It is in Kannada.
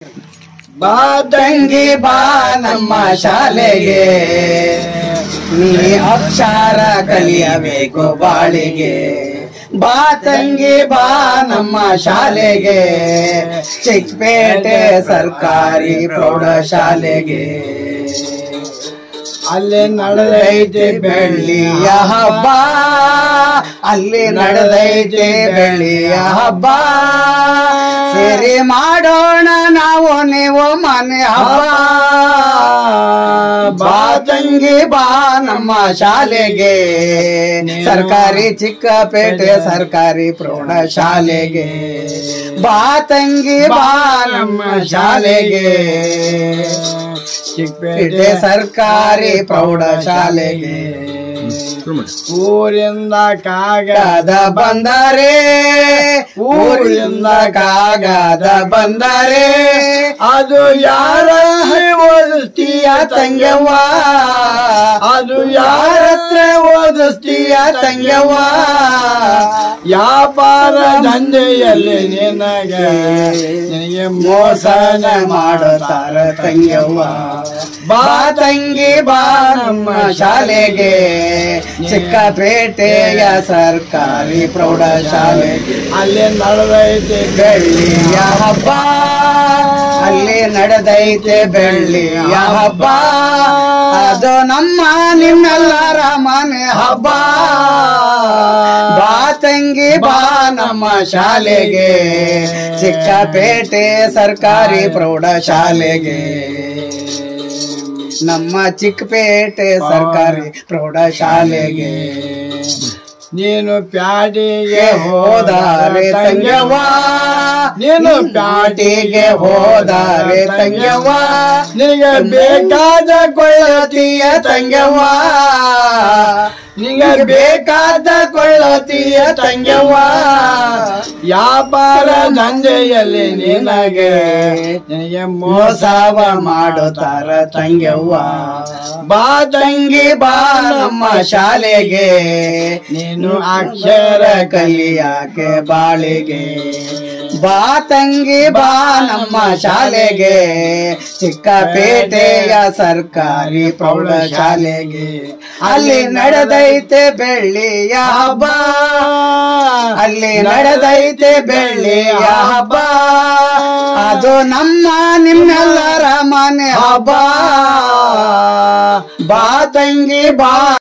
ಬಾ ತಂಗಿ ಬಾ ನಮ್ಮ ಶಾಲೆಗೆ ನೀ ಅಕ್ಷರ ಕಲಿಯಬೇಕು ಬಾಳಿಗೆ ಬಾ ತಂಗಿ ಬಾ ನಮ್ಮ ಶಾಲೆಗೆ ಚಿಕ್ಕಪೇಟೆ ಸರ್ಕಾರಿ ಪ್ರೌಢಶಾಲೆಗೆ ಅಲ್ಲಿ ನಡೆದೈತೆ ಬೆಳ್ಳಿಯ ಹಬ್ಬ ಅಲ್ಲಿ ನಡೆದೈತೆ ಬೆಳ್ಳಿಯ ಹಬ್ಬ ಸೇರಿ ಮಾಡೋಣ ನಾವು ನೀವು ಮನೆ ಹಬ್ಬ ಬಾ ತಂಗಿ ಬಾ ನಮ್ಮ ಶಾಲೆಗೆ ಸರ್ಕಾರಿ ಚಿಕ್ಕಪೇಟೆ ಸರ್ಕಾರಿ ಪ್ರೌಢಶಾಲೆಗೆ ಬಾ ತಂಗಿ ಬಾ ನಮ್ಮ ಶಾಲೆಗೆ ಚಿಕ್ಕಪೇಟೆ ಸರ್ಕಾರಿ ಪ್ರೌಢಶಾಲೆಗೆ ಊರಿಂದ ಕಾಗದ ಕಾಗದ ಬಂದರೆ ಊರಿಂದ ಕಾಗದ ಬಂದರೆ ಅದು ಯಾರ ಓದಿಸ್ತೀಯ ತಂಗವ್ವ ಅದು ಯಾರ ಹತ್ರ ಓದಿಸ್ತೀಯ ತಂಗವ್ವ ವ್ಯಾಪಾರ ದಂಧೆಯಲ್ಲಿ ನಿನಗೆ ನಿನಗೆ ಮೋಸನ ಮಾಡುತ್ತಾರ ತಂಗವ್ವ ಬಾ ತಂಗಿ ಬಾ ನಮ್ಮ ಶಾಲೆಗೆ ಚಿಕ್ಕಪೇಟೆಯ ಸರ್ಕಾರಿ ಪ್ರೌಢಶಾಲೆಗೆ ಅಲ್ಲಿ ನಡೆದೈತೆ ಬೆಳ್ಳಿಯ ಹಬ್ಬ ಅಲ್ಲಿ ನಡೆದೈತೆ ಬೆಳ್ಳಿಯ ಹಬ್ಬ ಅದು ನಮ್ಮ ನಿಮ್ಮೆಲ್ಲರ ಮನೆ ಹಬ್ಬ ಬಾ ತಂಗಿ ಬಾ ನಮ್ಮ ಶಾಲೆಗೆ ಚಿಕ್ಕಪೇಟೆ ಸರ್ಕಾರಿ ಪ್ರೌಢಶಾಲೆಗೆ ನಮ್ಮ ಚಿಕ್ಕಪೇಟೆ ಸರ್ಕಾರಿ ಪ್ರೌಢಶಾಲೆಗೆ ನೀನು ಪ್ಯಾಟಿಗೆ ಹೋದಾರೆ ತಂಗವ್ವ ನೀನು ಪ್ಯಾಟಿಗೆ ಹೋದಾರೆ ತಂಗವ್ವ ನಿನಗೆ ಬೇಕಾದ ಕೊಳ್ಳತೀಯ ತಂಗವ್ವ ನಿನಗೆ ಬೇಕಾದ ಕೊಳ್ಳತೀಯ ತಂಗವ್ವ ವ್ಯಾಪಾರ ದಂಧೆಯಲ್ಲಿ ನಿನಗೆ ನಿನಗೆ ಮೋಸವ ಮಾಡುತ್ತಾರ ತಂಗವ್ವ ಬಾ ತಂಗಿ ಬಾ ನಮ್ಮ ಶಾಲೆಗೆ ನೀನು ಅಕ್ಷರ ಕಲಿಯಾಕೆ ಬಾಳಿಗೆ ಬಾ ತಂಗಿ ಬಾ ನಮ್ಮ ಶಾಲೆಗೆ ಚಿಕ್ಕಪೇಟೆಯ ಸರ್ಕಾರಿ ಪ್ರೌಢಶಾಲೆಗೆ ಅಲ್ಲಿ ನಡೆದೈತೆ ಬೆಳ್ಳಿಯ ಹಬ್ಬ ಅಲ್ಲಿ ನಡೆದೈತೆ ಬೆಳ್ಳಿಯ ಹಬ್ಬ ಅದು ನಮ್ಮ ನಿಮ್ಮೆಲ್ಲರ ಮನೆ ಹಬ್ಬ ಬಾ ತಂಗಿ ಬಾ